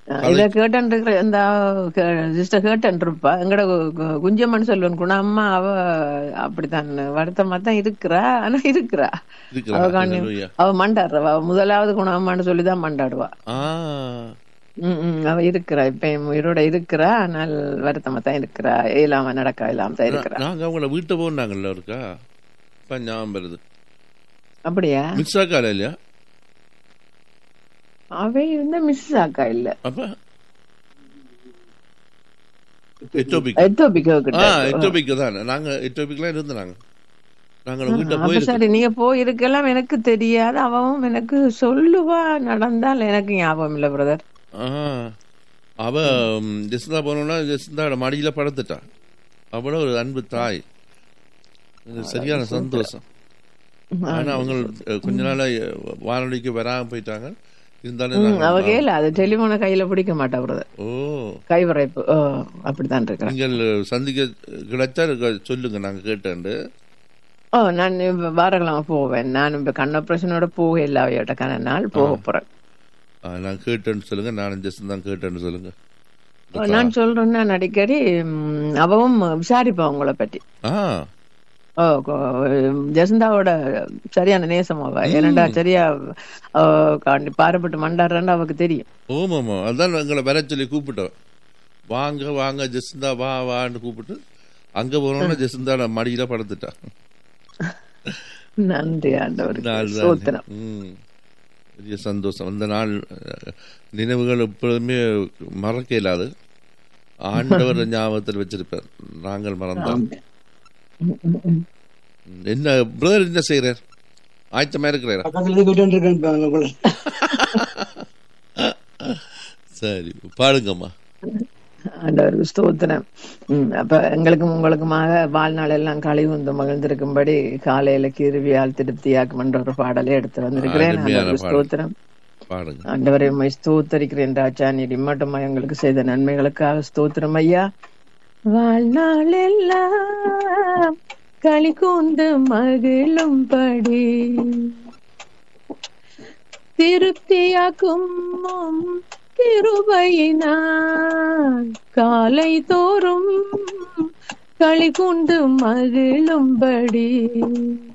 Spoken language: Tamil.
இத கேட்டன் இருக்கிற இந்த சிஸ்டர் கேட்டன் இருப்பா எங்கட கு- கு- குஞ்சம்மன் சொல்லுவன் குண அம்மா அவ அப்படித்தான் வருத்தமா தான் இருக்கிறா ஆனா இருக்கிறா இருக்கிறா அவ காணி Hallelujah. அவ மண்டாடுறவா அவ முதலாவது குண அம்மான்னு சொல்லிதான் மண்டாடுவா ஆ ம், ம், அவ இருக்கிறா இப்ப என் உயிரோட இருக்கிறா ஆனால் வருத்தமா தான் இருக்கிறா இயலாம நடக்க இல்லாம தான் இருக்கிறா நாங்க அவங்கள வீட்டை போனாங்கல்ல இருக்கா இப்ப ஞாபகம் வருது அப்படியா மிஸ் ஆக்கால இல்லையா அவை வந்து மிஸ் ஆக்கா இல்ல அப்ப எட்டோபிக் எத்தோபிக்கோ ஆ கிட்ட எட்டோபிக் தான் நாங்க எட்டோபிக்லாம் இருந்தாங்க நாங்க வீட்டை அப்ப போயிருக்கோம் சரி நீங்க போயிருக்கலாம் எனக்கு தெரியாது அவவும் எனக்கு சொல்லுவா நடந்தால் எனக்கு ஞாபகம் இல்ல பிரதர் ஆ அவ ம், ஜெசிந்தா போனோம்னா ஜெசிந்தாவோட மடியில படுத்துட்டா அவள ஒரு அன்பு தாய் இது சரியான சந்தோஷம் ஆனா அவங்க அஹ், கொஞ்ச நாளா அஹ், வானொலிக்கு வராம போயிட்டாங்க இருந்தாலும் அவ நாங்க- கேல அது டெலிபோனை கையில பிடிக்க மாட்டா பிரதர் ஓ கைவரைப்பு ஓ அப்படித்தான் இருக்கிறேன் நீங்கள் சந்திக்க கிடைச்சா இருக்க- சொல்லுங்க நாங்க கேட்டேன் ஓ நான் இப்ப வாரக்கிழமை போவேன் நான் இப்ப கண் ஆபரேஷனோட போக இல்லை அவையோட கன நாள் போக போறேன் நான் கேட்டேன்னு சொல்லுங்க நானும் ஜெஸ்ட் தான் கேட்டேன்னு சொல்லுங்க ஓ, நான் சொல்றேன் நான் அடிக்கடி ம், அவவும் விசாரிப்பா உங்களை பற்றி ஆ ஓ கொ- ஜெசந்தாவோட சரியான நேசம் அவ ஏனண்டா சரியா அவ காண்டி பாரப்பட்டு மண்டாடுறான்னு அவக்கு தெரியும் ஓமாமா அதான் எங்களை வர சொல்லி கூப்பிட்டோம் வாங்க வாங்க ஜெசிந்தா வா வான்னு கூப்பிட்டு அங்க போனோம்னா ஜெசிந்தா மடியில படுத்துட்டா நன்றி ஆண்டவருக்கு நாள் தான். சோத்திரம் ம். பெரிய சந்தோஷம் அந்த நாள் அஹ், நினைவுகள் எப்பொழுதுமே மறக்க இயலாது ஆண்டவர் ஞாபகத்தில் வச்சிருப்பார் நாங்கள் மறந்தோம் ம், ம், ம். என்ன பிரதர் என்ன செய்யறார் ஆயத்தமா இருக்கிறாரா பக்கத்துல இருந்து கேட்டு இருக்கேன் உங்களை சரி பாடுங்கம்மா ஆண்டவருக்கு ஸ்தோத்திரம் ம், அப்ப எங்களுக்கும் உங்களுக்குமாக வாழ்நாள் எல்லாம் கழிவுந்து மகிழ்ந்திருக்கும்படி காலையில கிருவியால் திருப்தியாக்கும் என்ற ஒரு பாடலை எடுத்து வந்திருக்கிறேன் அருமையான ஆண்டவருக்கு பாடல். ஸ்தோத்திரம் பாடுங்க ஆண்டவரை உம்மை ஸ்தோத்தரிக்கிறேன் ராஜா நீர் இம்மட்டுமா எங்களுக்கு செய்த நன்மைகளுக்காக ஸ்தோத்திரம் ஐயா வாழ்நாள் எல்லாம் களி கூந்து மகிழும்படி திருப்தியாக்கும் உம் கிருபையினால் காலை தோறும் களி கூந்து மகிழும்படி